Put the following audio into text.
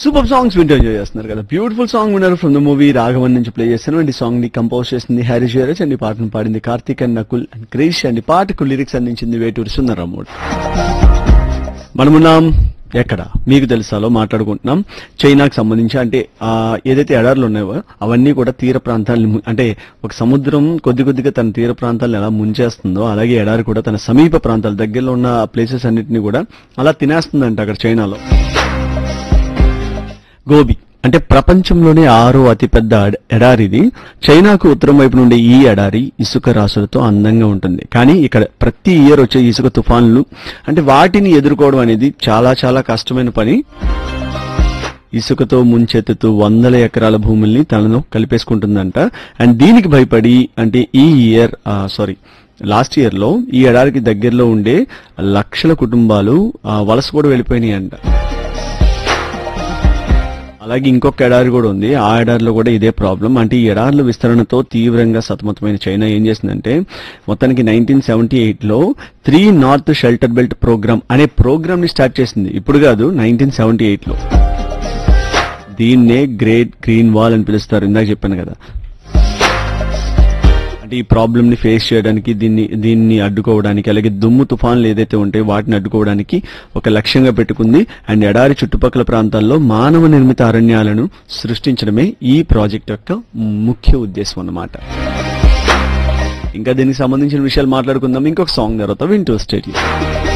super songs వింటూ enjoy చేస్తున్నారు కదా బ్యూటిఫుల్ సాంగ్ విన్నారు ఫ్రమ్ ద మూవీ రాఘవన్ నుంచి ప్లే చేస్తాను అండ్ ఈ సాంగ్ ని కంపోజ్ చేసింది హ్యారీ జయరాజ్ అండ్ ఈ పాటను పాడింది Karthik and Nakul and Krish and ఈ పాటకు లిరిక్స్ అందించింది వేటూరి సుందరరామూడ్ మనమున్నాం ఎక్కడ మీకు తెలుసాలో మాట్లాడుకుంటున్నాం చైనాకు సంబంధించి అంటే ఆ ఏదైతే ఎడార్లు ఉన్నాయో అవన్నీ కూడా తీర ప్రాంతాలను ము- అంటే ఒక సముద్రం కొద్ది కొద్దిగా తన తీర ప్రాంతాలను ఎలా ముంచేస్తుందో అలాగే ఎడారి కూడా తన సమీప ప్రాంతాల దగ్గరలో ఉన్న ప్లేసెస్ అన్నిటిని కూడా అలా తినేస్తుందంట అక్కడ చైనాలో గోబి అంటే ప్రపంచంలోనే ఆరో అతిపెద్ద ఎడ- ఎడారిది చైనాకు ఉత్తరం వైపు నుండి ఈ ఎడారి ఇసుక రాసులతో అందంగా ఉంటుంది కానీ ఇక్కడ ప్రతి ఇయర్ వచ్చే ఇసుక తుఫాన్లు అంటే వాటిని ఎదుర్కోవడం అనేది చాలా చాలా కష్టమైన పని ఇసుకతో ముంచెత్తుతూ వందల ఎకరాల భూముల్ని తనలో కలిపేసుకుంటుందంట అండ్ దీనికి భయపడి అంటే ఈ ఇయర్ సారీ లాస్ట్ ఇయర్ లో ఈ ఎడారికి దగ్గరలో ఉండే లక్షల కుటుంబాలు ఆ, వలస కూడా వెళ్ళిపోయినాయి అంట అలాగే ఇంకొక ఎడారి కూడా ఉంది ఆ ఎడారిలో కూడా ఇదే ప్రాబ్లం అంటే ఈ ఎడార్ల విస్తరణతో తీవ్రంగా సతమతమైన చైనా ఏం చేసిందంటే మొత్తానికి నైన్టీన్ సెవెంటీ ఎయిట్ లో three north shelter belt program అనే ప్రోగ్రామ్ ని స్టార్ట్ చేసింది ఇప్పుడు కాదు నైన్టీన్ సెవెంటీ ఎయిట్ లో దీన్నే గ్రేట్ గ్రీన్ వాల్ అని పిలుస్తారు ఇందాక చెప్పాను కదా అంటే ఈ ప్రాబ్లమ్ ని ఫేస్ చేయడానికి దీన్ని దీన్ని అడ్డుకోవడానికి అలాగే దుమ్ము తుఫాన్లు ఏదైతే ఉంటాయో వాటిని అడ్డుకోవడానికి ఒక లక్ష్యంగా పెట్టుకుంది అండ్ ఎడారి చుట్టుపక్కల ప్రాంతాల్లో మానవ నిర్మిత అరణ్యాలను సృష్టించడమే ఈ ప్రాజెక్ట్ యొక్క ముఖ్య ఉద్దేశం అన్నమాట ఇంకా దీనికి సంబంధించిన విషయాలు మాట్లాడుకుందాం ఇంకొక సాంగ్ తర్వాత వింటూ స్టేట్